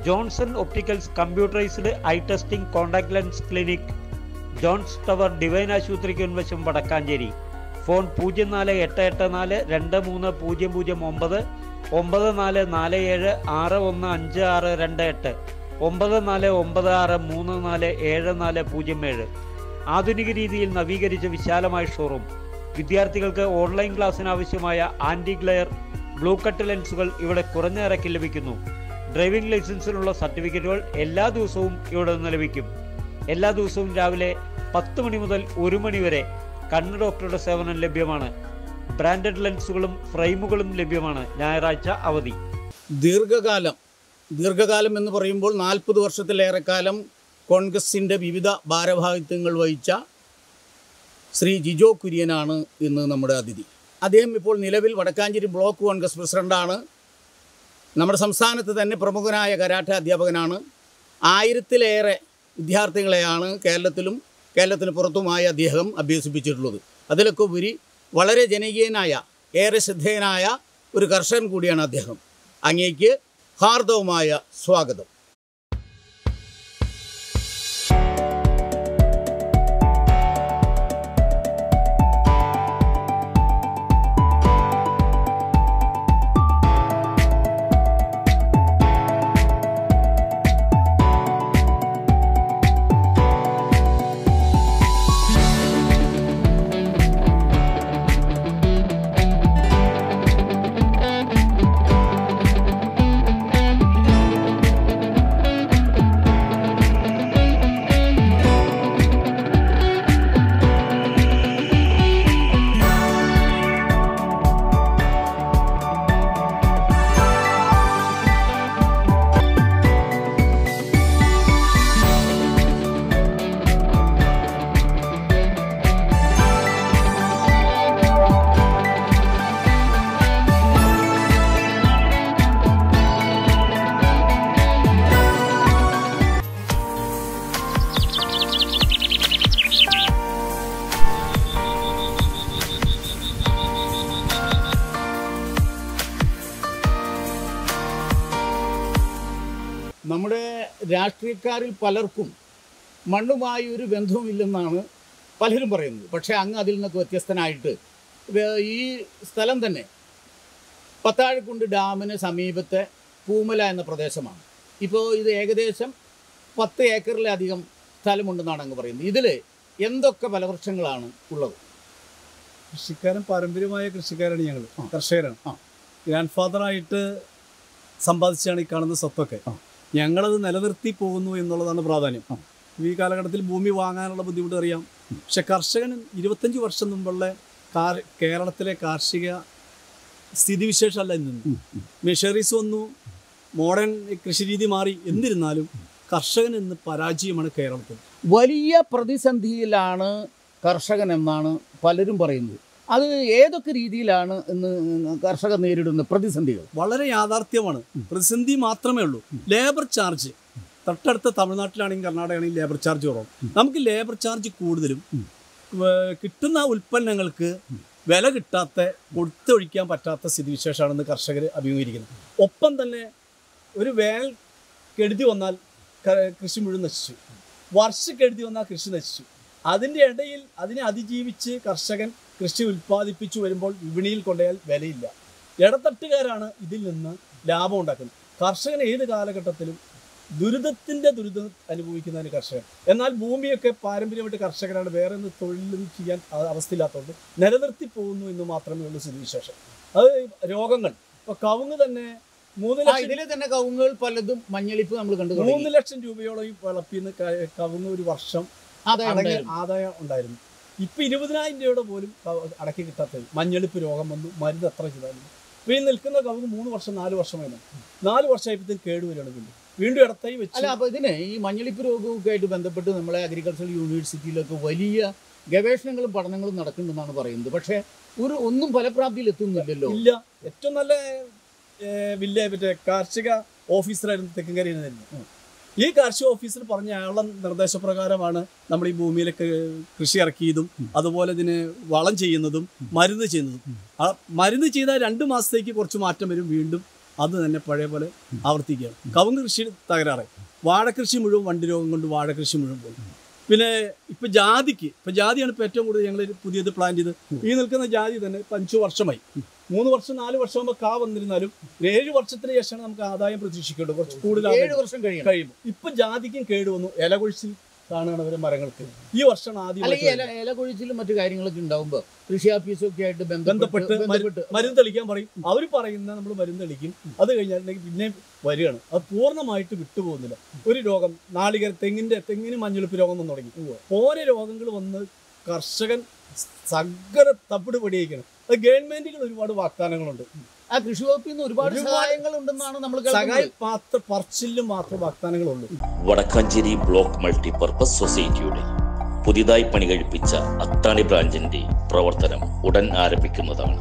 Johnson opticals computerised eye testing contact lens clinic Jones tower Divine ആശുപത്രിക്ക് മുൻവശം Vadakkanchery phone പൂജ്യം നാല് എട്ട് എട്ട് നാല് രണ്ട് മൂന്ന് പൂജ്യം പൂജ്യം ഒമ്പത് ഒമ്പത് നാല് നാല് ഏഴ് ആറ് ഒന്ന് അഞ്ച് ആറ് രണ്ട് എട്ട് ഒമ്പത് നാല് ഒമ്പത് ആറ് മൂന്ന് നാല് ഏഴ് നാല് പൂജ്യം ഏഴ് ആധുനിക രീതിയിൽ നവീകരിച്ച വിശാലമായ ഷോറൂം വിദ്യാർത്ഥികൾക്ക് ഓൺലൈൻ ക്ലാസ്സിന് ആവശ്യമായ ആൻറ്റി ഗ്ലെയർ ബ്ലൂ കട്ട് ലെൻസുകൾ ഇവിടെ കുറഞ്ഞ നിരക്കിൽ ലഭിക്കുന്നു ഡ്രൈവിംഗ് ലൈസൻസിനുള്ള സർട്ടിഫിക്കറ്റുകൾ എല്ലാ ദിവസവും ഇവിടെ നിന്ന് ലഭിക്കും എല്ലാ ദിവസവും രാവിലെ പത്ത് മണി മുതൽ ഒരു മണി വരെ കണ്ണ് ഡോക്ടറുടെ സേവനം ലഭ്യമാണ് ബ്രാൻഡഡ് ലെൻസുകളും ഫ്രെയിമുകളും ലഭ്യമാണ് ഞായറാഴ്ച അവധി ദീർഘകാലം ദീർഘകാലം എന്ന് പറയുമ്പോൾ നാൽപ്പത് വർഷത്തിലേറെക്കാലം കോൺഗ്രസിൻ്റെ വിവിധ ഭാരവാഹിത്വങ്ങൾ വഹിച്ച ശ്രീ ജിജോ കുര്യനാണ് ഇന്ന് നമ്മുടെ അതിഥി അദ്ദേഹം ഇപ്പോൾ നിലവിൽ വടക്കാഞ്ചേരി ബ്ലോക്ക് കോൺഗ്രസ് പ്രസിഡൻ്റാണ് നമ്മുടെ സംസ്ഥാനത്ത് തന്നെ പ്രമുഖനായ കരാട്ട അധ്യാപകനാണ് ആയിരത്തിലേറെ വിദ്യാർത്ഥികളെയാണ് കേരളത്തിലും കേരളത്തിന് പുറത്തുമായി അദ്ദേഹം അഭ്യസിപ്പിച്ചിട്ടുള്ളത് അതിലൊക്കെ ഉപരി വളരെ ജനകീയനായ ഏറെ ശ്രദ്ധേയനായ ഒരു കർഷകൻ കൂടിയാണ് അദ്ദേഹം അങ്ങേക്ക് ഹാർദവമായ സ്വാഗതം നമ്മുടെ രാഷ്ട്രീയക്കാരിൽ പലർക്കും മണ്ണുമായി ഒരു ബന്ധവുമില്ലെന്നാണ് പലരും പറയുന്നത് പക്ഷേ അങ്ങ് അതിൽ നിന്നൊക്കെ വ്യത്യസ്തനായിട്ട് വേ- ഈ സ്ഥലം തന്നെ പത്താഴക്കുണ്ട് ഡാമിന് സമീപത്തെ പൂമല എന്ന പ്രദേശമാണ് ഇപ്പോൾ ഇത് ഏകദേശം പത്ത് ഏക്കറിലധികം സ്ഥലമുണ്ടെന്നാണ് അങ്ങ് പറയുന്നത് ഇതിൽ എന്തൊക്കെ ഫലവൃക്ഷങ്ങളാണ് ഉള്ളത് കൃഷിക്കാരൻ പാരമ്പര്യമായ കൃഷിക്കാരാണ് ഞങ്ങൾ ആ. കർഷകരാണ് ആ. ഗ്രാൻഡ് ഫാദറായിട്ട് സമ്പാദിച്ചാണ് ഈ കാണുന്ന സ്വത്തൊക്കെ ആ. ഞങ്ങളത് നിലനിർത്തി പോകുന്നു എന്നുള്ളതാണ് പ്രാധാന്യം ആ. ഈ കാലഘട്ടത്തിൽ ഭൂമി വാങ്ങാനുള്ള ബുദ്ധിമുട്ട് അറിയാം പക്ഷെ കർഷകൻ ഇരുപത്തഞ്ച് വർഷം മുമ്പുള്ള കാർ കേരളത്തിലെ കാർഷിക സ്ഥിതിവിശേഷമല്ല ഇന്ന് മെഷീനറീസ് വന്നു മോഡേൺ കൃഷിരീതി മാറി എന്നിരുന്നാലും കർഷകൻ ഇന്ന് പരാജയമാണ് കേരളത്തിൽ വലിയ പ്രതിസന്ധിയിലാണ് കർഷകൻ എന്നാണ് പലരും പറയുന്നത് അത് ഏതൊക്കെ രീതിയിലാണ് ഇന്ന് കർഷകർ നേരിടുന്ന പ്രതിസന്ധികൾ വളരെ യാഥാർത്ഥ്യമാണ് പ്രതിസന്ധി മാത്രമേ ഉള്ളൂ ലേബർ ചാർജ് തൊട്ടടുത്ത തമിഴ്നാട്ടിലാണെങ്കിൽ കർണാടകയാണെങ്കിൽ ലേബർ ചാർജ് കുറവും നമുക്ക് ലേബർ ചാർജ് കൂടുതലും ഏർ കിട്ടുന്ന ഉൽപ്പന്നങ്ങൾക്ക് വില കിട്ടാത്ത കൊടുത്തൊഴിക്കാൻ പറ്റാത്ത സ്ഥിതിവിശേഷമാണെന്ന് കർഷകർ അഭിമുഖീകരിക്കുന്നത് ഒപ്പം തന്നെ ഒരു വേനൽ കെടുതി വന്നാൽ ക- കൃഷി മുഴുവൻ നശിച്ചു വർഷക്കെടുതി വന്നാൽ കൃഷി നശിച്ചു അതിൻ്റെ ഇടയിൽ അതിനെ അതിജീവിച്ച് കർഷകൻ കൃഷി ഉൽപ്പാദിപ്പിച്ചു വരുമ്പോൾ വിപണിയിൽ കൊണ്ടുപോയാൽ വിലയില്ല ഇടത്തട്ടുകാരാണ് ഇതിൽ നിന്ന് ലാഭം ഉണ്ടാക്കുന്നത് കർഷകൻ ഏത് കാലഘട്ടത്തിലും ദുരിതത്തിന്റെ ദുരിതം അനുഭവിക്കുന്നതിന് കർഷകൻ എന്നാൽ ഭൂമിയൊക്കെ പാരമ്പര്യമായിട്ട് കർഷകരാണ് വേറെ ഒന്ന് തൊഴിലൊന്നും ചെയ്യാൻ അ- അവസ്ഥയില്ലാത്തതുകൊണ്ട് നിലനിർത്തി പോകുന്നു എന്ന് മാത്രമേ ഉള്ളൂ സ്ഥിതിവിശേഷം അത് രോഗങ്ങൾ ഇപ്പൊ കവുങ്ങ് തന്നെ മൂന്ന് ലക്ഷം ഇതിലെ തന്നെ കവുങ്ങുകൾ പലതും മഞ്ഞളിപ്പ് നമ്മൾ കണ്ടു മൂന്ന് തുടങ്ങി ലക്ഷം രൂപയോളം ഈ വളപ്പിന്ന് ക- കവുങ്ങ് ഒരു വർഷം അതെ അടങ്ങിയ ആദായം ഉണ്ടായിരുന്നു ഇപ്പൊ ഇരുപതിനായിരം രൂപയുടെ പോലും ക- അടക്കി കിട്ടാത്തത് മഞ്ഞളിപ്പ് രോഗം വന്നു മരുന്ന് എത്ര ചെയ്തായിരുന്നു ഇപ്പൊ ഈ നിൽക്കുന്ന കവുങ്ങ് മൂന്ന് വർഷം നാല് വർഷമായി നാല് വർഷമായപ്പോഴത്തേക്ക് കേടുവരികയാണ് വീണ്ടും വീണ്ടും ഇടത്തായി അല്ല വെച്ച് അപ്പൊ ഇതിന് ഈ മഞ്ഞളിപ്പ് രോഗമൊക്കെ ആയിട്ട് ബന്ധപ്പെട്ട് നമ്മളെ അഗ്രികൾച്ചറൽ യൂണിവേഴ്സിറ്റിയിലൊക്കെ വലിയ ഗവേഷണങ്ങളും പഠനങ്ങളും നടക്കുന്നുണ്ടെന്നാണ് പറയുന്നത് പക്ഷേ ഒരു ഒന്നും ഫലപ്രാപ്തിയിൽ എത്തുന്നില്ലല്ലോ ഇല്ല ഏറ്റവും നല്ല വില്ല മറ്റേ കാർഷിക ഓഫീസറായിരുന്നു തെക്കങ്കരയിൽ നിന്ന് ഈ കാർഷിക ഓഫീസർ പറഞ്ഞ അയാളുടെ നിർദ്ദേശപ്രകാരമാണ് നമ്മൾ ഈ ഭൂമിയിലൊക്കെ കൃഷി ഇറക്കിയതും അതുപോലെ ഇതിന് വളം ചെയ്യുന്നതും മരുന്ന് ചെയ്യുന്നതും ആ മരുന്ന് ചെയ്താൽ രണ്ട് മാസത്തേക്ക് കുറച്ച് മാറ്റം വരും വീണ്ടും അത് തന്നെ പഴയ പോലെ ആവർത്തിക്കുകയാണ് കവുങ്ങ് കൃഷി തകരാറായി വാഴക്കൃഷി മുഴുവൻ വണ്ടി രോഗം കൊണ്ട് വാഴക്കൃഷി മുഴുവൻ പോയി പിന്നെ ഇപ്പൊ ജാതിക്ക് ഇപ്പൊ ജാതിയാണ് ഇപ്പൊ ഏറ്റവും കൂടുതൽ ഞങ്ങൾ പുതിയത് പ്ലാൻ ചെയ്ത് ഈ നിൽക്കുന്ന ജാതി തന്നെ ഇപ്പൊ അഞ്ചു വർഷമായി മൂന്ന് വർഷം നാല് വർഷം ആകുമ്പോൾ കാ വന്നിരുന്നാലും ഒരു ഏഴ് വർഷത്തിന് ശേഷമാണ് നമുക്ക് ആദായം പ്രതീക്ഷിക്കേണ്ടത് കുറച്ച് കൂടുതൽ ഏഴ് ആദായം വർഷം കഴിയണം കഴിയും ഇപ്പൊ ജാതിക്കും കേട് വന്നു ഇല കൊഴിച്ചിൽ കാണുകയാണ് അവരെ മരങ്ങൾക്ക് ഈ വർഷമാണ് അല്ല ഈ ആദ്യം ഇല ഇല കൊഴിച്ചിലും മറ്റു കാര്യങ്ങളൊക്കെ ഉണ്ടാവുമ്പോൾ കൃഷി ഓഫീസും ഒക്കെ ആയിട്ട് ബന്ധപ്പെട്ട് ബന്ധപ്പെട്ട് മരു- ബന്ധപ്പെട്ട് മരുന്ന് തെളിക്കാൻ പറയും അവർ പറയുന്ന നമ്മൾ മരുന്ന് തെളിക്കും അത് കഴിഞ്ഞിട്ടുണ്ടെങ്കിൽ പിന്നെ വരികയാണ് അത് പൂർണ്ണമായിട്ട് വിട്ടുപോകുന്നില്ല ഒരു രോഗം നാളികേര തെങ്ങിന്റെ തെങ്ങിന് മഞ്ഞളിപ്പ് രോഗം വന്നു തുടങ്ങി ഓരോ രോഗങ്ങൾ വന്ന് കർഷകൻ സകല തപ്പിട് പടിയേക്കണം അത് ഗവൺമെന്റുകൾ ഒരുപാട് വാഗ്ദാനങ്ങളുണ്ട് ആ കൃഷി വകുപ്പിൽ നിന്ന് ഒരുപാട് ഒരുപാട് സഹായങ്ങൾ ഉണ്ടെന്നാണ് നമ്മൾ സഹായ കേൾക്കുന്നത് പാത്ര പറച്ചിലും മാത്രം വാഗ്ദാനങ്ങളുള്ളൂ വടക്കാഞ്ചേരി ബ്ലോക്ക് മൾട്ടിപർപ്പസ് സൊസൈറ്റിയുടെ പുതിയതായി പണി കഴിപ്പിച്ച അത്താണി ബ്രാഞ്ചിന്റെ പ്രവർത്തനം ഉടൻ ആരംഭിക്കുന്നതാണ്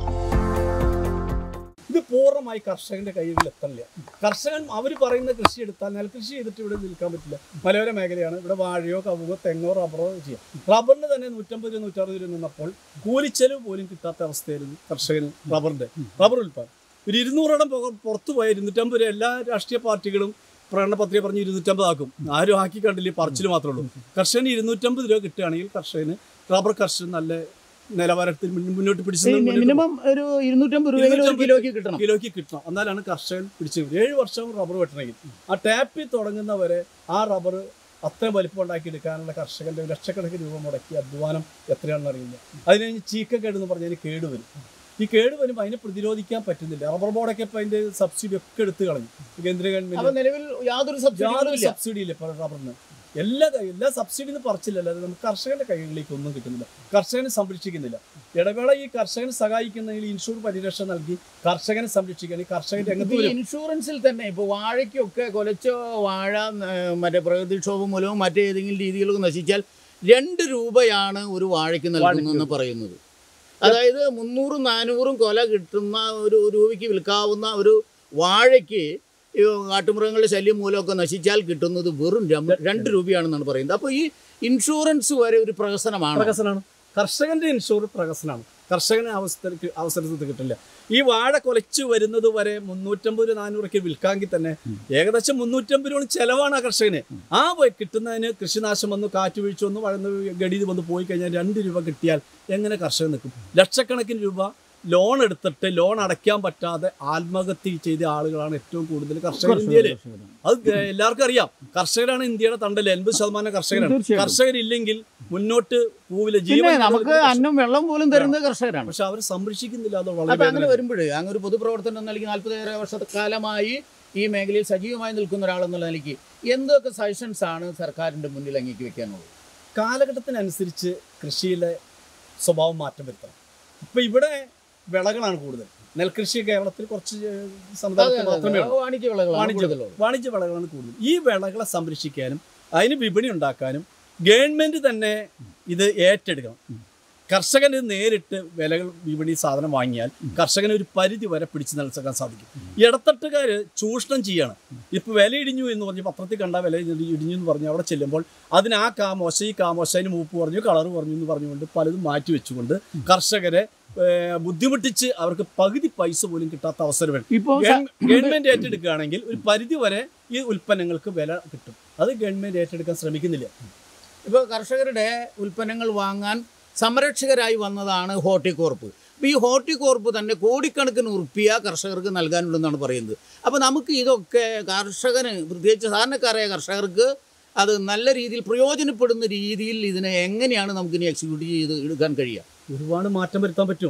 ഇത് പൂർണ്ണമായി കർഷകന്റെ കയ്യിൽ എത്തണില്ല കർഷകൻ അവർ പറയുന്ന കൃഷി എടുത്താൽ നെൽകൃഷി ചെയ്തിട്ട് ഇവിടെ നിൽക്കാൻ പറ്റില്ല മലയോര മേഖലയാണ് ഇവിടെ വാഴയോ കവുകോ തെങ്ങോ റബ്ബറോ ചെയ്യാം റബ്ബറിന് തന്നെ നൂറ്റമ്പത് രൂപ നൂറ്ററുപത് രൂപ നിന്നപ്പോൾ കൂലിച്ചെലവ് പോലും കിട്ടാത്ത അവസ്ഥയായിരുന്നു കർഷകന് റബ്ബറിന്റെ റബ്ബർ ഉൽപ്പാദനം ഒരു ഇരുന്നൂറോളം പുറ- പുറത്തു പോയ ഇരുന്നൂറ്റമ്പത് രൂപ എല്ലാ രാഷ്ട്രീയ പാർട്ടികളും പ്രകടന പത്രിക പറഞ്ഞ് ഇരുന്നൂറ്റമ്പത് ആക്കും ആരും ആക്കി കണ്ടില്ല പറച്ചിൽ മാത്രമേ ഉള്ളൂ കർഷകന് ഇരുന്നൂറ്റമ്പത് രൂപ കിട്ടുകയാണെങ്കിൽ കർഷകന് റബ്ബർ കർഷകൻ നല്ല നിലവാരത്തിൽ മുൻ- മുന്നോട്ട് പിടിച്ചു മുന്നോട്ട് മിനിമം ഒരു ഇരുന്നൂറ്റമ്പത് രൂപ ഒരു കിലോയ്ക്ക് കിട്ടണം കിലോയ്ക്ക് കിട്ടണം എന്നാലാണ് കർഷകൻ പിടിച്ചു ഏഴ് വർഷം റബ്ബർ വെട്ടണമെങ്കിൽ ആ ടാപ്പിൽ തുടങ്ങുന്നവരെ ആ റബ്ബർ അത്രയും വലിപ്പം ഉണ്ടാക്കി എടുക്കാനുള്ള കർഷകന്റെ ലക്ഷക്കണക്കിന് രൂപ മുടക്കി അധ്വാനം എത്രയാണെന്ന് അറിയില്ല അതിന് കഴിഞ്ഞ് ചീക്കക്കേട് എന്ന് പറഞ്ഞാൽ കേട് വരും ഈ കേട് വരുമ്പോൾ അതിനെ പ്രതിരോധിക്കാൻ പറ്റുന്നില്ല റബ്ബർ ബോർഡൊക്കെ ഇപ്പൊ അതിന്റെ സബ്സിഡി ഒക്കെ എടുത്തു കളഞ്ഞു കേന്ദ്ര അപ്പൊ ഗവൺമെന്റ് നിലവിൽ യാതൊരു സബ്സിഡിയും യാതൊരു ഇല്ല സബ്സിഡി ഇല്ല ഇപ്പൊ റബ്ബറിന് എല്ലാ കൈ- എല്ലാ സബ്സിഡി എന്ന് പറിച്ചില്ല അല്ലാതെ നമുക്ക് കർഷകന്റെ കൈകളിലേക്ക് ഒന്നും കിട്ടുന്നില്ല കർഷകനെ സംരക്ഷിക്കുന്നില്ല ഇടവേള ഈ കർഷകനെ സഹായിക്കുന്നതിൽ ഇൻഷുർ പരിരക്ഷ നൽകി കർഷകനെ സംരക്ഷിക്കാൻ ഈ കർഷകൻ രംഗത്ത് ഈ വരും ഇൻഷുറൻസിൽ തന്നെ ഇപ്പൊ വാഴയ്ക്കൊക്കെ കൊലച്ച വാഴ ഏർ, മറ്റേ പ്രകൃതിക്ഷോഭം മൂലവും മറ്റേതെങ്കിലും രീതിയിലൊക്കെ നശിച്ചാൽ രണ്ട് രൂപയാണ് ഒരു വാഴയ്ക്ക് നൽകുന്നതെന്ന് പറയുന്നത് അതായത് മുന്നൂറും നാനൂറും കൊല കിട്ടുന്ന ഒരു രൂപയ്ക്ക് വിൽക്കാവുന്ന ഒരു വാഴയ്ക്ക് ഈ കാട്ടുമൃഗങ്ങളുടെ ശല്യം മൂലമൊക്കെ നശിച്ചാൽ കിട്ടുന്നത് വെറും രം- രണ്ട് രൂപയാണെന്നാണ് പറയുന്നത് അപ്പോൾ ഈ ഇൻഷുറൻസ് വരെ ഒരു പ്രഹസനമാണ് പ്രഹസനാണ് കർഷകന്റെ ഇൻഷുർ പ്രഹസനാണ് കർഷകന് അവസരത്തിൽ അവസരത്തിൽ കിട്ടില്ല ഈ വാഴ കൊലച്ചു വരുന്നത് വരെ മുന്നൂറ്റമ്പത് രൂപ നാനൂറൊക്കെ വിൽക്കാമെങ്കിൽ തന്നെ ഏകദേശം മുന്നൂറ്റമ്പത് രൂപ ചെലവാണ് ആ കർഷകന് ആ പോയി കിട്ടുന്നതിന് കൃഷിനാശം വന്നു കാറ്റ് വീഴ്ച വന്നു വഴന്ന് ഗഡിയിൽ വന്ന് പോയി കഴിഞ്ഞാൽ രണ്ട് രൂപ കിട്ടിയാൽ എങ്ങനെ കർഷകൻ നിൽക്കും ലക്ഷക്കണക്കിന് രൂപ ലോൺ എടുത്തിട്ട് ലോൺ അടയ്ക്കാൻ പറ്റാതെ ആത്മഹത്യ ചെയ്ത ആളുകളാണ് ഏറ്റവും കൂടുതൽ കർഷകർ ഇന്ത്യയിൽ അത് എല്ലാവർക്കും അറിയാം കർഷകരാണ് ഇന്ത്യയുടെ തണ്ടല് എൺപത് ശതമാനം കർഷകരാണ് തീർച്ചയായും. കർഷകരില്ലെങ്കിൽ മുന്നോട്ട് പോവില്ല പിന്നെ ജീവൻ നമുക്ക് അന്നം വെള്ളം പോലും തരുന്നത് കർഷകരാണ് പക്ഷെ അവർ സംരക്ഷിക്കുന്നില്ല അത് അപ്പൊ വളരെ അങ്ങനെ വേദന വരുമ്പോഴേ അങ്ങ് ഒരു പൊതുപ്രവർത്തനം എന്ന നിലയ്ക്ക് നാൽപ്പതേറെ വർഷക്കാലമായി ഈ മേഖലയിൽ സജീവമായി നിൽക്കുന്ന ഒരാളെന്നുള്ള നിലയ്ക്ക് എന്തൊക്കെ സജഷൻസ് ആണ് സർക്കാരിന്റെ മുന്നിൽ അങ്ങേക്ക് വെക്കാനുള്ളത് കാലഘട്ടത്തിനനുസരിച്ച് കൃഷിയിലെ സ്വഭാവം മാറ്റം വരുത്തണം ഇപ്പൊ ഇവിടെ വിളകളാണ് കൂടുതൽ നെൽകൃഷി കേരളത്തിൽ കുറച്ച് സമുദായത്തിൽ മാത്രമേ ഉള്ളൂ വാണിജ്യ വിളകളാണ് വാണിജ്യ കൂടുതലുള്ളത്. വാണിജ്യ വിളകളാണ് കൂടുതൽ ഈ വിളകളെ സംരക്ഷിക്കാനും അതിന് വിപണി ഉണ്ടാക്കാനും ഗവൺമെന്റ് തന്നെ ഇത് ഏറ്റെടുക്കണം കർഷകൻ ഇത് നേരിട്ട് വിലകൾ വിപണി സാധനം വാങ്ങിയാൽ കർഷകന് ഒരു പരിധി വരെ പിടിച്ചു നിലനിൽക്കാൻ സാധിക്കും ഇടത്തട്ടുകാർ ചൂഷണം ചെയ്യാണ് ഇപ്പൊ വില ഇടിഞ്ഞു എന്ന് പറഞ്ഞ് പത്രത്തിൽ കണ്ട വില ഇടി- ഇടിഞ്ഞു എന്ന് പറഞ്ഞ് അവിടെ ചെല്ലുമ്പോൾ അതിന് ആ കാമോശ ഈ കാമോശ അതിന് മൂപ്പ് പറഞ്ഞു കളർ പറഞ്ഞു എന്ന് പറഞ്ഞുകൊണ്ട് പലതും മാറ്റി വെച്ചുകൊണ്ട് കർഷകരെ ഏർ, ബുദ്ധിമുട്ടിച്ച് അവർക്ക് പകുതി പൈസ പോലും കിട്ടാത്ത അവസരം വരും ഇപ്പോ സ- ഗവൺ- ഗവൺമെന്റ് ഏറ്റെടുക്കുകയാണെങ്കിൽ ഒരു പരിധി വരെ ഈ ഉൽപ്പന്നങ്ങൾക്ക് വില കിട്ടും അത് ഗവൺമെന്റ് ഏറ്റെടുക്കാൻ ശ്രമിക്കുന്നില്ല ഇപ്പൊ കർഷകരുടെ ഉൽപ്പന്നങ്ങൾ വാങ്ങാൻ സംരക്ഷകരായി വന്നതാണ് ഹോർട്ടികോർപ്പ് അപ്പോൾ ഈ ഹോർട്ടികോർപ്പ് തന്നെ കോടിക്കണക്കിന് ഉറുപ്പിയ കർഷകർക്ക് നൽകാനുണ്ടെന്നാണ് പറയുന്നത് അപ്പോൾ നമുക്ക് ഇതൊക്കെ കർഷകന് പ്രത്യേകിച്ച് സാധാരണക്കാരായ കർഷകർക്ക് അത് നല്ല രീതിയിൽ പ്രയോജനപ്പെടുന്ന രീതിയിൽ ഇതിനെ എങ്ങനെയാണ് നമുക്കിനി എക്സിക്യൂട്ട് ചെയ്ത് എടുക്കാൻ കഴിയുക ഒരുപാട് മാറ്റം വരുത്താൻ പറ്റും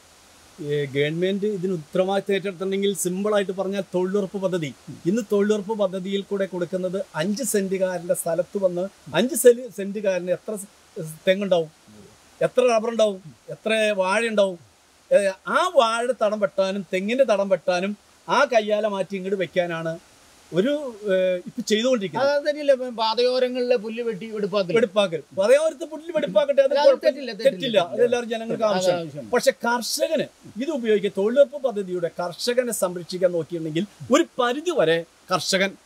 ഈ ഗവൺമെന്റ് ഇതിന് ഉത്തരവാദിത്തം ഏറ്റെടുത്തിട്ടുണ്ടെങ്കിൽ സിമ്പിളായിട്ട് പറഞ്ഞാൽ തൊഴിലുറപ്പ് പദ്ധതി ഇന്ന് തൊഴിലുറപ്പ് പദ്ധതിയിൽ കൂടെ കൊടുക്കുന്നത് അഞ്ച് സെന്റുകാരന്റെ സ്ഥലത്ത് വന്ന് അഞ്ച് സെന്റ് സെന്റുകാരന് എത്ര സ് തെങ്ങുണ്ടാവും എത്ര റബ്ബർ ഉണ്ടാവും എത്ര വാഴ ഉണ്ടാവും ഏ, ആ വാഴ തടം വെട്ടാനും തെങ്ങിന്റെ തടം വെട്ടാനും ആ കയ്യാല മാറ്റി ഇങ്ങോട്ട് വെക്കാനാണ് ഒരു ഏ, ഇപ്പൊ ചെയ്തുകൊണ്ടിരിക്കുന്നത് അത് തന്നെയല്ലേ ഇപ്പം പാതയോരങ്ങളിലെ പുല്ല് വെട്ടി എടുപ്പാക്കൽ വെടിപ്പാക്കൽ പറയാത്ത പുല്ലിൽ വെടിപ്പാക്കട്ടെ അത് അത് കുഴപ്പമില്ല. തെറ്റില്ല, തെറ്റില്ല. തെറ്റില്ല അതെല്ലാവരും ജനങ്ങൾക്ക് അത് ആവശ്യം ആവശ്യം. പക്ഷെ കർഷകന് ഇത് ഉപയോഗിക്കുക തൊഴിലുറപ്പ് പദ്ധതിയുടെ കർഷകനെ സംരക്ഷിക്കാൻ നോക്കിയിട്ടുണ്ടെങ്കിൽ ഒരു പരിധി വരെ കർഷകൻ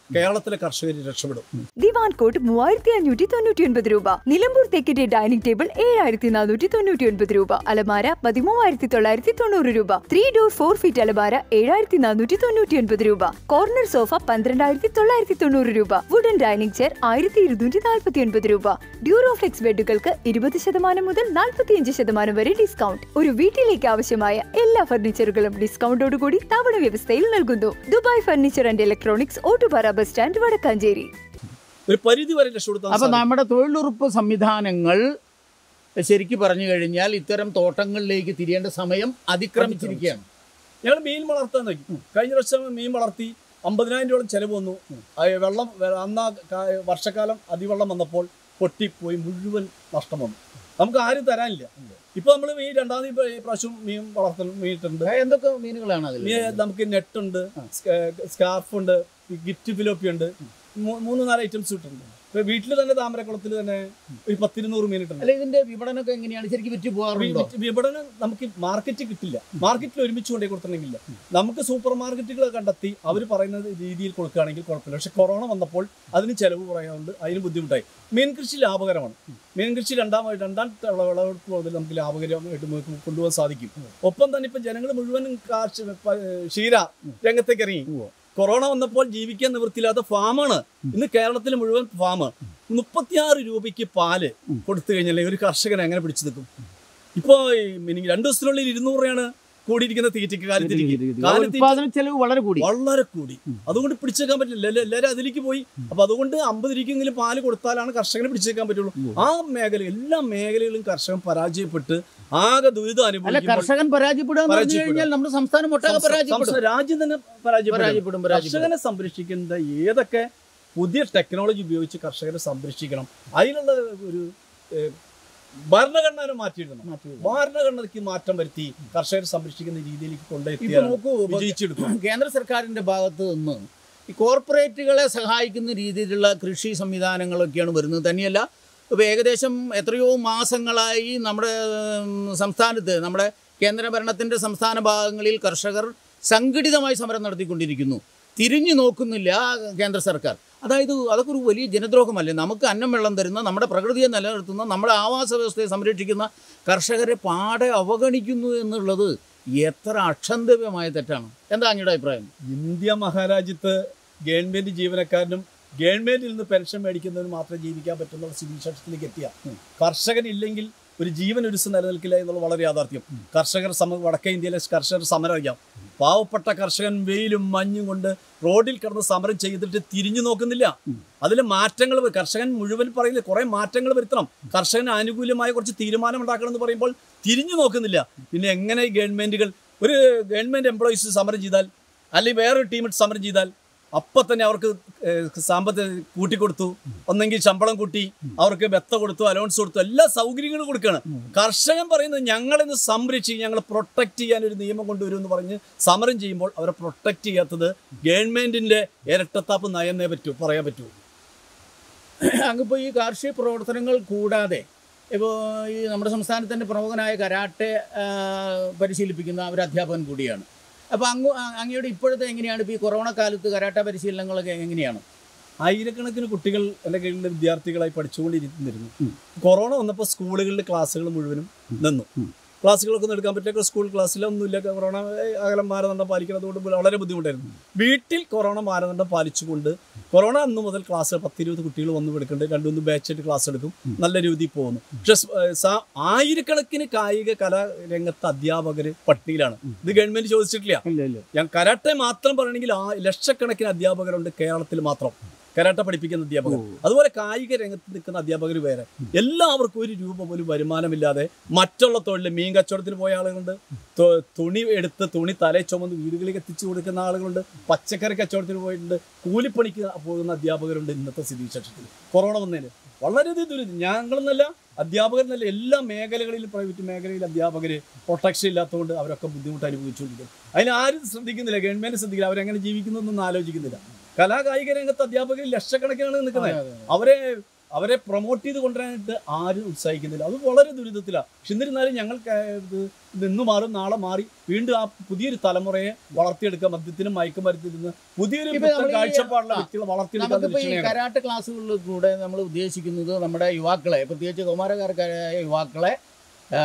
കേരളത്തിലെ കർഷകർ രക്ഷപ്പെടും ദിവാൻ കോട്ട് മൂവായിരത്തി അഞ്ഞൂറ്റി തൊണ്ണൂറ്റി ഒൻപത് രൂപ നിലമ്പൂർ തെക്കിന്റെ ഡൈനിങ് ടേബിൾ ഏഴായിരത്തി നാനൂറ്റി തൊണ്ണൂറ്റി ഒൻപത് രൂപ അലമാര പതിമൂവായിരത്തി തൊള്ളായിരത്തി തൊണ്ണൂറ് രൂപ ത്രീ ഡോർ ഫോർ ഫീറ്റ് അലമാര ഏഴായിരത്തി നാനൂറ്റി തൊണ്ണൂറ്റി ഒൻപത് രൂപ കോർണർ സോഫ പന്ത്രണ്ടായിരത്തി തൊള്ളായിരത്തി തൊണ്ണൂറ് രൂപ വുഡൻ ഡൈനിങ് ചെയർ ആയിരത്തി ഇരുന്നൂറ്റി നാൽപ്പത്തി ഒൻപത് രൂപ ഡ്യൂറോഫ്ലെക്സ് ബെഡുകൾക്ക് ഇരുപത് ശതമാനം മുതൽ നാൽപ്പത്തിയഞ്ച് ശതമാനം വരെ ഡിസ്കൗണ്ട് ഒരു വീട്ടിലേക്ക് ആവശ്യമായ എല്ലാ ഫർണിച്ചറുകളും ഡിസ്കൗണ്ടോടുകൂടി തവണ വ്യവസ്ഥയിൽ നൽകുന്നു Dubai furniture and electronics Ottupara bus stand Vadakkanchery ഒരു പരിധി വരെ രക്ഷപ്പെടുത്താൻ അപ്പോൾ സാധിക്കും. നമ്മുടെ തൊഴിലുറപ്പ് സംവിധാനങ്ങൾ ശരിക്കും പറഞ്ഞു കഴിഞ്ഞാൽ ഇത്തരം തോട്ടങ്ങളിലേക്ക് തിരിയേണ്ട സമയം അതിക്രമിച്ചിരിക്കുകയാണ് ഞങ്ങൾ മീൻ വളർത്താൻ നോക്കി കഴിഞ്ഞ വർഷം മീൻ വളർത്തി അമ്പതിനായിരം രൂപ ചെലവ് വന്നു ആ വെള്ളം വെ- അന്ന് ആ കാ- വർഷക്കാലം അതിവെള്ളം വന്നപ്പോൾ പൊട്ടിപ്പോയി മുഴുവൻ നഷ്ടം വന്നു നമുക്ക് ആരും തരാനില്ല ഇപ്പൊ നമ്മൾ ഈ രണ്ടാമത് ഇപ്പൊ ഈ പ്രാവശ്യം മീൻ വളർത്തൽ മീനിട്ടുണ്ട് എന്തൊക്കെ മീനുകളാണ് അതിൽ മീൻ നമുക്ക് നെറ്റ് ഉണ്ട് സ്കാർഫ് ഉണ്ട് ഗിഫ്റ്റ് ഫിലോപ്പി ഉണ്ട് മൂ- മൂന്ന് നാല് ഐറ്റംസ് ഇട്ടുണ്ട് ഇപ്പൊ വീട്ടിൽ തന്നെ താമരക്കുളത്തിൽ തന്നെ ഒരു പത്തിരുന്നൂറ് മീൻ ഇട്ടുണ്ട് അല്ല ഇതിന്റെ വിപണനമൊക്കെ എങ്ങനെയാണ് ശരിക്കും വിറ്റ് പോകാറുണ്ടോ വി- വിപണനം നമുക്ക് മാർക്കറ്റ് കിട്ടില്ല മാർക്കറ്റിൽ ഒരുമിച്ച് കൊണ്ടേ കൊടുത്തിട്ടുണ്ടെങ്കില്ല നമുക്ക് സൂപ്പർ മാർക്കറ്റുകൾ കണ്ടെത്തി അവർ പറയുന്ന രീതിയിൽ കൊടുക്കുകയാണെങ്കിൽ കുഴപ്പമില്ല പക്ഷെ കൊറോണ വന്നപ്പോൾ അതിന് ചെലവ് പറയാനുണ്ട് അതിന് ബുദ്ധിമുട്ടായി മീൻ കൃഷി ലാഭകരമാണ് മീൻ കൃഷി രണ്ടാം രണ്ടാം വിള- വിളവെടുപ്പ് മുതൽ നമുക്ക് ലാഭകരമായിട്ട് നമുക്ക് കൊണ്ടുപോകാൻ സാധിക്കും ഒപ്പം തന്നെ ഇപ്പം ജനങ്ങൾ മുഴുവനും കാർഷി പ- ക്ഷീര രംഗത്തേക്ക് ഇറങ്ങി കൊറോണ വന്നപ്പോൾ ജീവിക്കാൻ നിവൃത്തിയില്ലാത്ത ഫാമാണ് ഇന്ന് കേരളത്തിൽ മുഴുവൻ ഫാം മുപ്പത്തിയാറ് രൂപയ്ക്ക് പാല് കൊടുത്തു കഴിഞ്ഞാൽ ഒരു കർഷകൻ എങ്ങനെ പിടിച്ചു നിൽക്കും ഇപ്പോ ഈ മിനി- രണ്ടു ദിവസത്തിനുള്ളിൽ ഇരുന്നൂറ് രൂപയാണ് കൂടിയിരിക്കുന്ന തീറ്റയ്ക്ക് കാലിത്തീറ്റയ്ക്ക് കാലിത്തീറ്റ ഉൽപാദന ചെലവ് വളരെ കൂടി വളരെ കൂടി അതുകൊണ്ട് പിടിച്ചേക്കാൻ പറ്റില്ല എല്ലാ- എല്ലാവരും അതിലേക്ക് പോയി അപ്പൊ അതുകൊണ്ട് അമ്പത് രൂപയ്ക്കെങ്കിലും പാല് കൊടുത്താലാണ് കർഷകന് പിടിച്ചേക്കാൻ പറ്റുള്ളൂ ആ മേഖല എല്ലാ മേഖലകളിലും കർഷകൻ പരാജയപ്പെട്ട് ആകെ ദുരിതം അല്ല അനുഭവിക്കുമ്പോൾ കർഷകൻ പരാജയപ്പെടുക എന്ന് പറഞ്ഞു പരാജയപ്പെടുക. കഴിഞ്ഞാൽ നമ്മുടെ സംസ്ഥാനം ഒട്ടാകെ സംസ്ഥാ- പരാജയപ്പെടും സംസ്ഥാന- രാജ്യം തന്നെ പരാജയപ്പെടും പരാജയപ്പെടും പരാജയപ്പെടും കർഷകനെ സംരക്ഷിക്കുന്ന ഏതൊക്കെ പുതിയ ടെക്നോളജി ഉപയോഗിച്ച് കർഷകരെ സംരക്ഷിക്കണം അതിനുള്ള ഒരു ഏഹ്, ഭരണഘടന മാറ്റിയിടണം ഭരണഘടനയ്ക്ക് മാറ്റം വരുത്തി കർഷകരെ സംരക്ഷിക്കുന്ന രീതിയിലേക്ക് ഇപ്പൊ കൊണ്ടെത്തിയാൽ നോക്കൂ ഇപ്പൊ വിജയിച്ചെടുക്കും കേന്ദ്ര സർക്കാരിന്റെ ഭാഗത്ത് നിന്ന് ഈ കോർപ്പറേറ്റുകളെ സഹായിക്കുന്ന രീതിയിലുള്ള കൃഷി സംവിധാനങ്ങളൊക്കെയാണ് വരുന്നത് തന്നെയല്ല ഇപ്പോൾ ഏകദേശം എത്രയോ മാസങ്ങളായി നമ്മുടെ ഉം, സംസ്ഥാനത്ത് നമ്മുടെ കേന്ദ്ര ഭരണത്തിൻ്റെ സംസ്ഥാന ഭാഗങ്ങളിൽ കർഷകർ സംഘടിതമായി സമരം നടത്തിക്കൊണ്ടിരിക്കുന്നു തിരിഞ്ഞു നോക്കുന്നില്ല കേന്ദ്ര സർക്കാർ അതായത് അതൊക്കെ ഒരു വലിയ ജനദ്രോഹമല്ലേ നമുക്ക് അന്നം വെള്ളം തരുന്ന നമ്മുടെ പ്രകൃതിയെ നിലനിർത്തുന്ന നമ്മുടെ ആവാസ വ്യവസ്ഥയെ സംരക്ഷിക്കുന്ന കർഷകരെ പാടെ അവഗണിക്കുന്നു എന്നുള്ളത് എത്ര അക്ഷന്തവ്യമായ തെറ്റാണ് എന്താ അങ്ങയുടെ അഭിപ്രായം ഇന്ത്യ മഹാരാജ്യത്ത് ഗവൺമെന്റ് ജീവനക്കാരനും ഗവൺമെന്റിൽ നിന്ന് പെൻഷൻ മേടിക്കുന്നതിന് മാത്രമേ ജീവിക്കാൻ പറ്റുന്ന സ്ഥിതിവിശേഷത്തിലേക്ക് എത്തിയ കർഷകൻ ഇല്ലെങ്കിൽ ഒരു ജീവൻ ഒരു ദിവസം നിലനിൽക്കില്ല എന്നുള്ള വളരെ യാഥാർത്ഥ്യം കർഷകർ സമ വടക്കേ ഇന്ത്യയിലെ കർഷകർ സമരം അറിയാം പാവപ്പെട്ട കർഷകൻ വെയിലും മഞ്ഞും കൊണ്ട് റോഡിൽ കിടന്ന് സമരം ചെയ്തിട്ട് തിരിഞ്ഞു നോക്കുന്നില്ല അതിൽ മാറ്റങ്ങൾ വ- കർഷകൻ മുഴുവൻ പറയുന്നില്ല കുറെ മാറ്റങ്ങൾ വരുത്തണം കർഷകന് അനുകൂലമായ കുറച്ച് തീരുമാനം ഉണ്ടാക്കണം എന്ന് പറയുമ്പോൾ തിരിഞ്ഞു നോക്കുന്നില്ല പിന്നെ എങ്ങനെ ഈ ഗവൺമെന്റുകൾ ഒരു ഗവൺമെന്റ് എംപ്ലോയീസ് സമരം ചെയ്താൽ അല്ലെങ്കിൽ വേറൊരു ടീം സമരം ചെയ്താൽ അപ്പം തന്നെ അവർക്ക് ഏഹ്, സാമ്പത്തിക കൂട്ടിക്കൊടുത്തു ഒന്നെങ്കിൽ ശമ്പളം കൂട്ടി അവർക്ക് ബെത്ത കൊടുത്തു അലോൺസ് കൊടുത്തു എല്ലാ സൗകര്യങ്ങളും കൊടുക്കുകയാണ് കർഷകൻ പറയുന്നത് ഞങ്ങളിന്ന് സംരക്ഷിക്കും ഞങ്ങൾ പ്രൊട്ടക്ട് ചെയ്യാൻ ഒരു നിയമം കൊണ്ടുവരും എന്ന് പറഞ്ഞ് സമരം ചെയ്യുമ്പോൾ അവരെ പ്രൊട്ടക്ട് ചെയ്യാത്തത് ഗവൺമെന്റിന്റെ ഇരട്ടത്താപ്പ് നയമേ പറ്റൂ പറയാൻ പറ്റൂ അങ്ങിപ്പോൾ ഈ കാർഷിക പ്രവർത്തനങ്ങൾ കൂടാതെ ഇപ്പോൾ ഈ നമ്മുടെ സംസ്ഥാനത്തിൻ്റെ പ്രമുഖനായ കരാട്ടെ ആ, പരിശീലിപ്പിക്കുന്ന ഒരു അധ്യാപകൻ കൂടിയാണ് അപ്പോൾ അങ്ങ് ആ- അങ്ങയുടെ ഇപ്പോഴത്തെ എങ്ങനെയാണ് ഇപ്പോൾ ഈ കൊറോണ കാലത്ത് കരാട്ട പരിശീലനങ്ങളൊക്കെ എങ്ങനെയാണ് ആയിരക്കണക്കിന് കുട്ടികൾ എൻ്റെ കീഴിൽ വിദ്യാർത്ഥികളായി പഠിച്ചുകൊണ്ടിരിക്കുന്നിരുന്നു കൊറോണ വന്നപ്പോൾ സ്കൂളുകളിൽ ക്ലാസ്സുകൾ മുഴുവനും നിന്നു ക്ലാസ്സുകളൊക്കെ ഒന്നും എടുക്കാൻ പറ്റില്ല സ്കൂൾ ക്ലാസ്സിലൊന്നുമില്ല കൊറോണ ഏഹ്, അകലം മാനദണ്ഡം പാലിക്കുന്നത് കൊണ്ട് വളരെ ബുദ്ധിമുട്ടായിരുന്നു വീട്ടിൽ കൊറോണ മാനദണ്ഡം പാലിച്ചുകൊണ്ട് കൊറോണ അന്ന് മുതൽ ക്ലാസ് പത്തിരുപത് കുട്ടികൾ വന്നു എടുക്കുന്നുണ്ട് രണ്ടുമൂന്ന് ബാച്ചായിട്ട് ക്ലാസ് എടുക്കും നല്ല രീതിയിൽ പോകുന്നു പക്ഷെ സ്- ഏഹ്, സാ- ആയിരക്കണക്കിന് കായിക കലാ രംഗത്തെ അധ്യാപകർ പട്ടികയിലാണ് ഇത് ഗവൺമെന്റ് ചോദിച്ചിട്ടില്ല ഇല്ല ഇല്ല ഞാൻ കരാട്ടെ മാത്രം പറയണമെങ്കിൽ ആ ലക്ഷക്കണക്കിന് അധ്യാപകരുണ്ട് കേരളത്തിൽ മാത്രം കരാട്ട പഠിപ്പിക്കുന്ന അധ്യാപകർ അതുപോലെ കായിക രംഗത്ത് നിൽക്കുന്ന അധ്യാപകർ വേറെ എല്ലാവർക്കും ഒരു രൂപ പോലും വരുമാനമില്ലാതെ മറ്റുള്ള തൊഴിൽ മീൻ കച്ചവടത്തിന് പോയ ആളുകളുണ്ട് തു- തുണി എടുത്ത് തുണി തലയിൽ ചുമന്ന് വീടുകളിലേക്ക് എത്തിച്ചു കൊടുക്കുന്ന ആളുകളുണ്ട് പച്ചക്കറി കച്ചവടത്തിന് പോയിട്ടുണ്ട് കൂലിപ്പണിക്ക് പോകുന്ന അധ്യാപകരുണ്ട് ഇന്നത്തെ സ്ഥിതിവിശേഷത്തിൽ കൊറോണ വന്നതിന് വളരെയധികം ദുരിതം ഞങ്ങളെന്നല്ല അധ്യാപകരെന്നല്ല എല്ലാ മേഖലകളിലും പ്രൈവറ്റ് മേഖലയിൽ അധ്യാപകർ പ്രൊട്ടക്ഷൻ ഇല്ലാത്തതുകൊണ്ട് അവരൊക്കെ ബുദ്ധിമുട്ട് അനുഭവിച്ചുകൊണ്ടിരിക്കും അതിന് ആരും ശ്രദ്ധിക്കുന്നില്ല ഗവൺമെന്റ് ശ്രദ്ധിക്കില്ല അവരെങ്ങനെ ജീവിക്കുന്നൊന്നും ആലോചിക്കുന്നില്ല കലാകായിക രംഗത്ത് അധ്യാപകർ ലക്ഷക്കണക്കിനാണ് നിൽക്കുന്നത് അവരെ അവരെ പ്രൊമോട്ട് ചെയ്ത് കൊണ്ടുവരാനായിട്ട് ആരും ഉത്സാഹിക്കുന്നില്ല അത് വളരെ ദുരിതത്തിലാണ് പക്ഷെ എന്നിരുന്നാലും ഞങ്ങൾ ക- ഇത് ഇത് ഇന്ന് മാറും നാളെ മാറി വീണ്ടും ആ പുതിയൊരു തലമുറയെ വളർത്തിയെടുക്കുക മദ്യത്തിനും മയക്കുമരുത്തിൽ നിന്ന് പുതിയൊരു ഇപ്പൊ പുത്തൻ നമ്മൾ ഈ- കാഴ്ചപ്പാടുള്ള ആ, വ്യക്തികളെ വളർത്തിയെടുക്കാൻ നമുക്കിപ്പോൾ ഈ ലക്ഷ്യമാണ് കരാട്ടെ ക്ലാസ്സുകളിൽ കൂടെ നമ്മൾ ഉദ്ദേശിക്കുന്നത് നമ്മുടെ യുവാക്കളെ പ്രത്യേകിച്ച് കൗമാരക്കാർക്കാരായ യുവാക്കളെ ആ,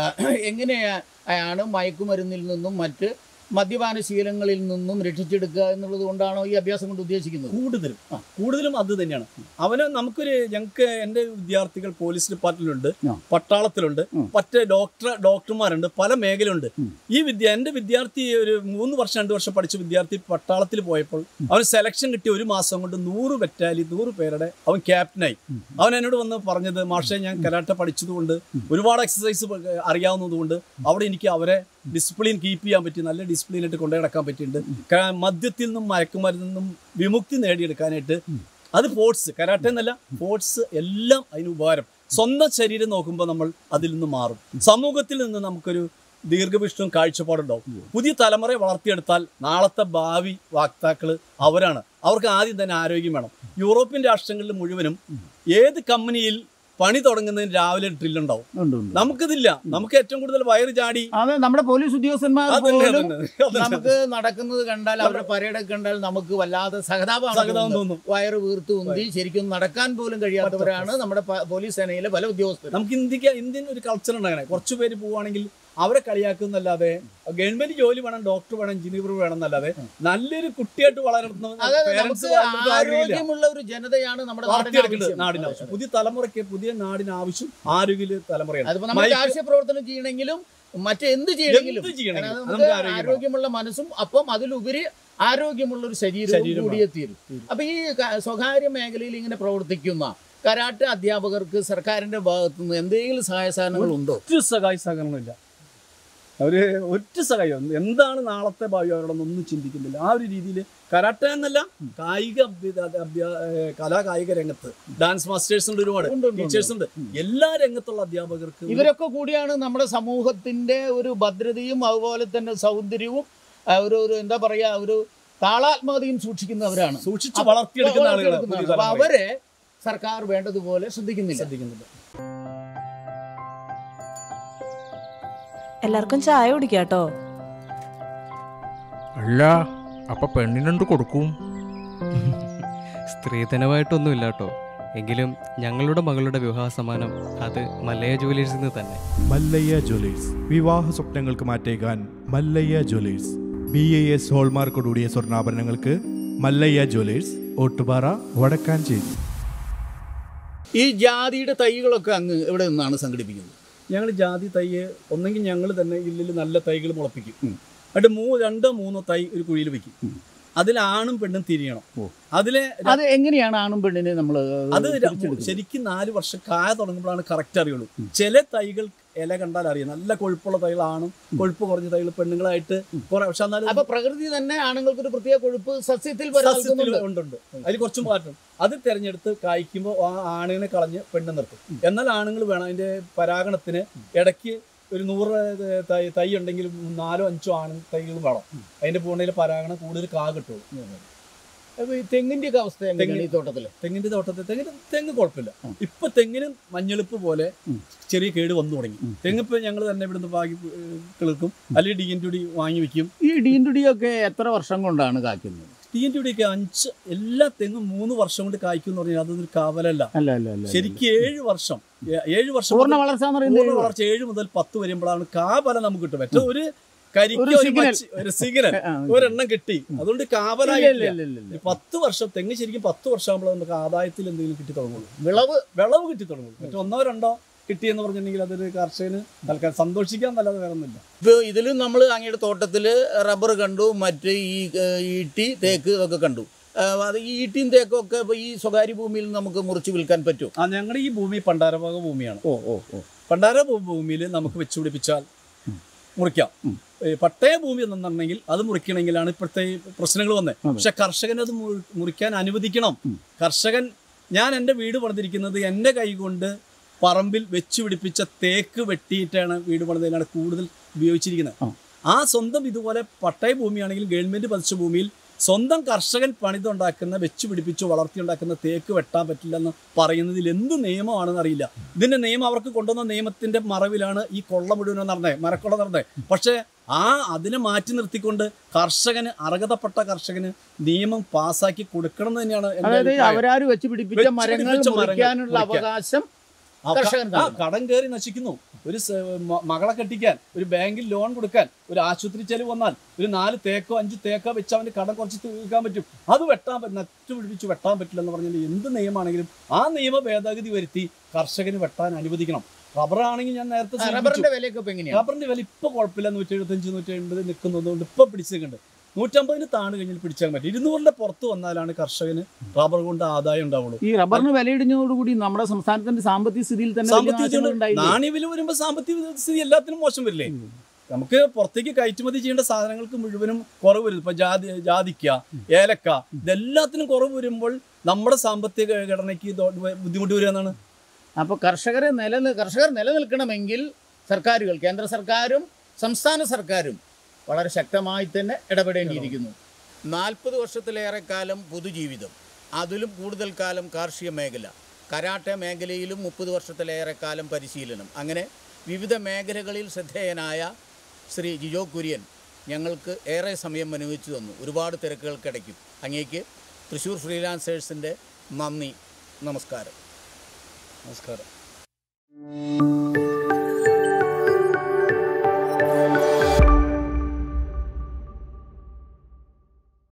എങ്ങനെയാണ് മയക്കുമരുന്നിൽ നിന്നും മറ്റ് മദ്യപാന ശീലങ്ങളിൽ നിന്നും രക്ഷിച്ചെടുക്കുക എന്നുള്ളത് കൊണ്ടാണോ ഈ അഭ്യാസം കൊണ്ട് ഉദ്ദേശിക്കുന്നത് കൂടുതലും കൂടുതലും അത് തന്നെയാണ് അവന് നമുക്കൊരു ഞങ്ങൾക്ക് എൻ്റെ വിദ്യാർത്ഥികൾ പോലീസ് ഡിപ്പാർട്ട്മെന്റിലുണ്ട് ആ. പട്ടാളത്തിലുണ്ട് ഉം. മറ്റേ ഡോക്ടർ ഡോക്ടർമാരുണ്ട് പല മേഖലയുണ്ട് ഉം. ഈ വിദ്യ എൻ്റെ വിദ്യാർത്ഥി ഒരു മൂന്ന് വർഷം രണ്ട് വർഷം പഠിച്ച വിദ്യാർത്ഥി പട്ടാളത്തിൽ പോയപ്പോൾ അവന് സെലക്ഷൻ കിട്ടി ഒരു മാസം കൊണ്ട് നൂറ് ബറ്റാലി നൂറ് പേരുടെ അവൻ ക്യാപ്റ്റനായി അവൻ എന്നോട് വന്ന് പറഞ്ഞത് മാഷെ ഞാൻ കരാട്ട പഠിച്ചതുകൊണ്ട് ഒരുപാട് എക്സസൈസ് അറിയാവുന്നതുകൊണ്ട് അവിടെ എനിക്ക് അവരെ ഡിസിപ്ലിൻ കീപ്പ് ചെയ്യാൻ പറ്റി നല്ല ഡിസിപ്ലിനായിട്ട് കൊണ്ടു നടക്കാൻ പറ്റിയിട്ടുണ്ട് ക- മദ്യത്തിൽ നിന്നും മയക്കുമരുന്നിൽ നിന്നും വിമുക്തി നേടിയെടുക്കാനായിട്ട് അത് സ്പോർട്സ് കരാട്ടെ എന്നല്ല സ്പോർട്സ് എല്ലാം അതിന് ഉപകാരം സ്വന്തം ശരീരം നോക്കുമ്പോൾ നമ്മൾ അതിൽ നിന്ന് മാറും സമൂഹത്തിൽ നിന്ന് നമുക്കൊരു ദീർഘവിഷ്ടവും കാഴ്ചപ്പാടുണ്ടാവും പുതിയ തലമുറയെ വളർത്തിയെടുത്താൽ നാളത്തെ ഭാവി വാക്താക്കൾ അവരാണ് അവർക്ക് ആദ്യം തന്നെ ആരോഗ്യം വേണം യൂറോപ്യൻ രാഷ്ട്രങ്ങളിൽ മുഴുവനും ഏത് കമ്പനിയിൽ പണി തുടങ്ങുന്നതിന് രാവിലെ ഡ്രിൽ ഉണ്ടാവും ഉണ്ട് ഉണ്ട് നമുക്കിതില്ല നമുക്ക് ഏറ്റവും കൂടുതൽ വയറ് ചാടി അതെ നമ്മുടെ പോലീസ് ഉദ്യോഗസ്ഥന്മാർ അതന്നെ, പോലും അതന്നെ, അതന്നെ. നമുക്ക് നടക്കുന്നത് കണ്ടാൽ അവരുടെ പരേഡൊക്കെ കണ്ടാൽ നമുക്ക് വല്ലാതെ സഹതാപമാണ് സഹതാപം തോന്നുന്നത്. തോന്നും വയറ് വീർത്ത് ഉന്തി ശരിക്കും നടക്കാൻ പോലും കഴിയാത്തവരാണ് നമ്മുടെ പ- പോലീസ് സേനയിലെ പല ഉദ്യോഗസ്ഥരും നമുക്ക് ഇന്ത്യക്ക് ഇന്ത്യൻ ഒരു കൾച്ചർ ഉണ്ട് അങ്ങനെ കുറച്ച് പേര് പോവുകയാണെങ്കിൽ അവരെ കളിയാക്കുന്നല്ലാതെ ഗവൺമെന്റ് ജോലി വേണം ഡോക്ടർ വേണം എഞ്ചിനീയർ വേണം എന്നല്ലാതെ നല്ലൊരു കുട്ടിയായിട്ട് വളർത്തുന്ന അതായത് parents നമുക്ക് വളർത്തുന്നത് ആഗ്രഹമില്ല. ആരോഗ്യമുള്ള ഒരു ജനതയാണ് നമ്മുടെ നാടിന് വളർത്തിയെടുക്കേണ്ടത് ആവശ്യം. നാടിന് ആവശ്യം പുതിയ തലമുറയ്ക്ക് പുതിയ നാടിന് ആവശ്യം ആരോഗ്യ തലമുറയാണ് അതിപ്പോ നമ്മൾ മൈക്ക് രാഷ്ട്രീയ പ്രവർത്തനം ചെയ്യണമെങ്കിലും മറ്റെന്ത് ചെയ്യണമെങ്കിലും എന്ത് ചെയ്യണമെങ്കിലും അതായത് നമുക്ക് നമുക്ക് ആരോഗ്യം വേണം. ആരോഗ്യമുള്ള മനസ്സും അപ്പം അതിലുപരി ആരോഗ്യമുള്ള ഒരു ശരീരവും ശരീരം കൂടിയേ തീരും അപ്പൊ ഈ ക- സ്വകാര്യ മേഖലയിൽ ഇങ്ങനെ പ്രവർത്തിക്കുന്ന കരാട്ടെ അധ്യാപകർക്ക് സർക്കാരിന്റെ ഭാഗത്തു നിന്ന് എന്തെങ്കിലും സഹായ സാധനങ്ങൾ ഉണ്ടോ ഒറ്റ സഹായ സഹകരണമില്ല അവര് ഒറ്റ സഹായം എന്താണ് നാളത്തെ ഭാവി അവരോടൊന്നും ചിന്തിക്കുന്നില്ല ആ ഒരു രീതിയിൽ കരാട്ട എന്നല്ല കായിക അഭ്യ- അഭ്യ- ഏഹ് കലാ കായിക രംഗത്ത് ഡാൻസ് മാസ്റ്റേഴ്സ് ഉണ്ട് ഒരുപാട് ഉണ്ട്, ഉണ്ട്, ഉണ്ട്. ടീച്ചേഴ്സ് ഉണ്ട് എല്ലാ രംഗത്തുള്ള അധ്യാപകർക്ക് ഒരു ഇവരൊക്കെ കൂടിയാണ് നമ്മുടെ സമൂഹത്തിന്റെ ഒരു ഭദ്രതയും അതുപോലെ തന്നെ സൗന്ദര്യവും ആ, ഒരു ഒരു എന്താ പറയാ ഒരു താളാത്മകതയും സൂക്ഷിക്കുന്നവരാണ് സൂക്ഷിച്ച് അപ്പൊ വളർത്തിയെടുക്കുന്ന ആളുകളാണ് വളർത്തിയെടുക്കുന്നതാണ്. പുതിയ അപ്പൊ തലമുറ. അവരെ സർക്കാർ വേണ്ടതുപോലെ ശ്രദ്ധിക്കുന്നില്ല ശ്രദ്ധിക്കുന്നുണ്ട് എല്ലാവർക്കും ചായ കുടിക്കാട്ടോ അല്ല അപ്പൊ പെണ്ണിനെന്ത് കൊടുക്കും സ്ത്രീധനമായിട്ടൊന്നുമില്ല കേട്ടോ എങ്കിലും ഞങ്ങളുടെ മകളുടെ വിവാഹ സമ്മാനം അത് മല്ലയ ജുവലേഴ്സിൽ നിന്ന് തന്നെ മല്ലയ്യ ജ്വല്ലേഴ്സ് വിവാഹ സ്വപ്നങ്ങൾക്ക് മാറ്റേകാൻ Mallayya jewellers B A S ഹോൾമാർക്കോടുകൂടിയ സ്വർണ്ണാഭരണങ്ങൾക്ക് മല്ലയ്യ ജ്വല്ലേഴ്സ് ഓട്ടുപാറ വടക്കാഞ്ചേരി ഈ ജാതിയുടെ തൈകളൊക്കെ അങ്ങ് എവിടെ നിന്നാണ് സംഘടിപ്പിക്കുന്നത് ഞങ്ങൾ ജാതി തൈയെ ഒന്നെങ്കിൽ ഞങ്ങൾ തന്നെ ഇതിൽ നല്ല തൈകൾ മുളപ്പിക്കും എന്നിട്ട് മൂ രണ്ടോ മൂന്നോ തൈ ഒരു കുഴിയിൽ വെക്കും അതിൽ ആണും പെണ്ണും തിരിയണം അതിലെ അത് എങ്ങനെയാണ് ആണും പെണ്ണിനെ നമ്മൾ അത് ര- ശരിക്കും നാല് വർഷം കായ തുടങ്ങുമ്പോഴാണ് കറക്റ്റ് അറിയുള്ളൂ ചില തൈകൾ ഇല കണ്ടാൽ അറിയാം നല്ല കൊഴുപ്പുള്ള തൈകളാണും കൊഴുപ്പ് കുറഞ്ഞ തൈകൾ പെണ്ണുങ്ങളായിട്ട് കുറെ പക്ഷെ എന്നാലും അപ്പൊ പ്രകൃതി തന്നെ ആണുങ്ങൾക്ക് ഒരു പ്രത്യേക കൊഴുപ്പ് സസ്യത്തിൽ സസ്യത്തിൽ പരാമർശിക്കുന്നുണ്ട്. ഉണ്ട് ഉണ്ട് അതിൽ കുറച്ച് മാറ്റം അത് തിരഞ്ഞെടുത്ത് കായ്ക്കുമ്പോൾ ആ ആണിനെ കളഞ്ഞ് പെണ്ണ് നിർത്തും എന്നാൽ ആണുങ്ങൾ വേണം അതിന്റെ പരാഗണത്തിന് ഇടയ്ക്ക് ഒരു നൂറ് തൈ തൈ ഉണ്ടെങ്കിൽ നാലോ അഞ്ചോ ആണ് തൈകൾ വേണം അതിന്റെ പൂർണ്ണയിൽ പരാഗണം കൂടുതൽ കാ കിട്ടുള്ളൂ അപ്പൊ ഈ തെങ്ങിന്റെ ഒക്കെ അവസ്ഥ എങ്ങനെയാണ് ഈ തോട്ടത്തില് തെങ്ങിന്റെ തോട്ടത്തിൽ തെങ്ങിന് തെങ്ങ് കുഴപ്പമില്ല ഇപ്പൊ തെങ്ങിന് മഞ്ഞളിപ്പ് പോലെ ചെറിയ കേട് വന്നു തുടങ്ങി തെങ്ങിപ്പോ ഞങ്ങൾ തന്നെ ഇവിടുന്ന് വാങ്ങി ഏഹ്, കിളിർക്കും അല്ലെങ്കിൽ ഡി എൻ ടി ഡി വാങ്ങി വെക്കും ഈ ഡീൻഡുടിയൊക്കെ എത്ര വർഷം കൊണ്ടാണ് കായ്ക്കുന്നത് ഡി എൻ ടി ഡി ഒക്കെ അഞ്ച് എല്ലാ തെങ്ങും മൂന്ന് വർഷം കൊണ്ട് കായ്ക്കും എന്ന് പറഞ്ഞാൽ അതൊരു കാവലല്ല അല്ല അല്ല അല്ല ശരിക്കും ഏഴ് വർഷം ഏ- ഏഴ് വർഷം പൂർണ്ണ മുതൽ- വളർച്ച എന്ന് പൂർണ്ണ പറയുന്നത് വളർച്ച ഏഴ് മുതൽ പത്ത് വരുമ്പോഴാണ് കാബലം നമുക്ക് കിട്ടും മറ്റേ ഒരു കരിക്ക് ഒരു ഒരു സിഗ്നൽ. മച്ചി- ഒരു സിഗ്നൽ ആ, ഒരെണ്ണം കിട്ടി അതുകൊണ്ട് ഇല്ല, ഇല്ല, കാവലായിട്ടില്ല ഇല്ല, ഇല്ല, ഇല്ല. ഈ പത്ത് വർഷം തെങ്ങ് ശരിക്കും പത്ത് വർഷമാകുമ്പോൾ നമുക്ക് ആദായത്തിൽ എന്തെങ്കിലും കിട്ടി തുടങ്ങുള്ളൂ വിളവ് വിളവ് കിട്ടി തുടങ്ങുള്ളൂ മറ്റേ ഒന്നോ രണ്ടോ കിട്ടിയെന്ന് പറഞ്ഞിട്ടുണ്ടെങ്കിൽ അതൊരു കർഷകന് തൽക്കാലം സന്തോഷിക്കാൻ നല്ലത് വേറെ ഒന്നുമില്ല ഇപ്പൊ ഇതിലും നമ്മൾ അങ്ങയുടെ തോട്ടത്തില് റബ്ബർ കണ്ടു മറ്റ് ഈ ഏഹ്, ഈട്ടി തേക്ക് ഒക്കെ കണ്ടു ഏഹ്, അത് ഈ ഈട്ടിയും തേക്കും ഒക്കെ ഇപ്പൊ ഈ സ്വകാര്യ ഭൂമിയിൽ നമുക്ക് മുറിച്ച് വിൽക്കാൻ പറ്റും ആ ഞങ്ങളുടെ ഈ ഭൂമി പണ്ടാരഭാഗ ഭൂമിയാണ് ഓ ഓ ഓ പണ്ടാര ഭൂമിയിൽ നമുക്ക് വെച്ച് പിടിപ്പിച്ചാൽ മുറിക്കാം ഈ പട്ടയ ഭൂമി എന്നുണ്ടെങ്കിൽ അത് മുറിക്കണമെങ്കിലാണ് ഇപ്പോഴത്തെ ഈ പ്രശ്നങ്ങൾ വന്നത് പക്ഷെ കർഷകൻ അത് മുറി- മുറിക്കാൻ അനുവദിക്കണം കർഷകൻ ഞാൻ എൻ്റെ വീട് പണിതിരിക്കുന്നത് എൻ്റെ കൈ കൊണ്ട് പറമ്പിൽ വെച്ച് പിടിപ്പിച്ച തേക്ക് വെട്ടിയിട്ടാണ് വീട് പണിതതിനാണ് കൂടുതൽ ഉപയോഗിച്ചിരിക്കുന്നത് ആ സ്വന്തം ഇതുപോലെ പട്ടയ ഭൂമിയാണെങ്കിൽ ഗവൺമെന്റ് പതിച്ച ഭൂമിയിൽ സ്വന്തം കർഷകൻ പണിതുണ്ടാക്കുന്ന വെച്ച് പിടിപ്പിച്ച് വളർത്തിയുണ്ടാക്കുന്ന തേക്ക് വെട്ടാൻ പറ്റില്ല എന്ന് പറയുന്നതിൽ എന്ത് നിയമമാണെന്ന് അറിയില്ല ഇതിന്റെ നിയമം അവർക്ക് കൊണ്ടുവന്ന നിയമത്തിന്റെ മറവിലാണ് ഈ കൊള്ള മുഴുവൻ നടന്നത് മരക്കൊള്ള നടന്നത് പക്ഷേ ആ അതിനെ മാറ്റി നിർത്തിക്കൊണ്ട് കർഷകന് അർഹതപ്പെട്ട കർഷകന് നിയമം പാസാക്കി കൊടുക്കണം എന്ന് തന്നെയാണ് എൻ്റെ അതായത് അഭിപ്രായം. അവരാര് വെച്ച് പിടിപ്പിച്ച വെച്ച് മരങ്ങൾ പിടിപ്പിച്ച മരങ്ങൾ മുറിക്കാനുള്ള മുറിക്കാൻ. അവകാശം ആ ക- കർഷകർക്ക് ആ നൽകണം. കടം കയറി നശിക്കുന്നു ഒരു സ- മ- മകളെ കെട്ടിക്കാൻ ഒരു ബാങ്കിൽ ലോൺ കൊടുക്കാൻ ഒരു ആശുപത്രി ചെലവ് വന്നാൽ ഒരു നാല് തേക്കോ അഞ്ച് തേക്കോ വെച്ച് അവന്റെ കടം കുറച്ച് തീർക്കാൻ പറ്റും അത് വെട്ടാൻ പറ്റും നറ്റു പിടിപ്പിച്ച് വെട്ടാൻ പറ്റില്ല എന്ന് പറഞ്ഞാൽ എന്ത് നിയമമാണെങ്കിലും ആ നിയമ ഭേദഗതി വരുത്തി കർഷകന് വെട്ടാൻ അനുവദിക്കണം റബ്ബറാണെങ്കിൽ ഞാൻ നേരത്തെ ആ, സൂചിപ്പിച്ചു. റബ്ബറിന്റെ വിലയൊക്കെ ഇപ്പൊ എങ്ങനെയാണ് റബ്ബറിന്റെ വില ഇപ്പൊ കുഴപ്പമില്ല നൂറ്റി എഴുപത്തഞ്ച് നൂറ്റി എൺപത് നിൽക്കുന്നതുകൊണ്ട് ഇപ്പൊ പിടിച്ചിട്ടുണ്ട് നൂറ്റമ്പതിന് താണു കഴിഞ്ഞാൽ പിടിച്ചാൽ പറ്റും ഇരുന്നൂറിന്റെ പുറത്ത് വന്നാലാണ് കർഷകന് റബ്ബർ കൊണ്ട് ആദായം ഉണ്ടാവുള്ളൂ ഈ റബ്ബറിന് വിലയിടിഞ്ഞതോടുകൂടി നമ്മുടെ സംസ്ഥാനത്തിന്റെ സാമ്പത്തിക സ്ഥിതിയിൽ തന്നെ വലിയ സാമ്പത്തിക നാശങ്ങൾ സ്ഥിതി ഉണ്ടായില്ലേ? നാണ്യവില വരുമ്പോൾ സാമ്പത്തിക സ്ഥിതി എല്ലാത്തിനും മോശം വരില്ലേ നമുക്ക് പുറത്തേക്ക് കയറ്റുമതി ചെയ്യേണ്ട സാധനങ്ങൾക്ക് മുഴുവനും കുറവ് വരും ഇപ്പൊ ജാതി ജാതിക്ക ഏലക്ക ഇതെല്ലാത്തിനും കുറവ് വരുമ്പോൾ നമ്മുടെ സാമ്പത്തിക ഘടനയ്ക്ക് ഇത് ബുദ്ധിമുട്ട് വരിക എന്നാണ് അപ്പോൾ കർഷകരെ നിലനിൽ കർഷകർ നിലനിൽക്കണമെങ്കിൽ സർക്കാരുകൾ കേന്ദ്ര സർക്കാരും സംസ്ഥാന സർക്കാരും വളരെ ശക്തമായി തന്നെ ഇടപെടേണ്ടിയിരിക്കുന്നു നാൽപ്പത് വർഷത്തിലേറെ കാലം പൊതുജീവിതം അതിലും കൂടുതൽ കാലം കാർഷിക മേഖല കരാട്ടെ മേഖലയിലും മുപ്പത് വർഷത്തിലേറെ കാലം പരിശീലനം അങ്ങനെ വിവിധ മേഖലകളിൽ ശ്രദ്ധേയനായ ശ്രീ ജിജോ കുര്യൻ ഞങ്ങൾക്ക് ഏറെ സമയം അനുവദിച്ചു തന്നു ഒരുപാട് തിരക്കുകൾക്കിടയ്ക്കും അങ്ങേക്ക് തൃശ്ശൂർ ഫ്രീലാൻസേഴ്സിൻ്റെ നന്ദി നമസ്കാരം നമസ്കാരം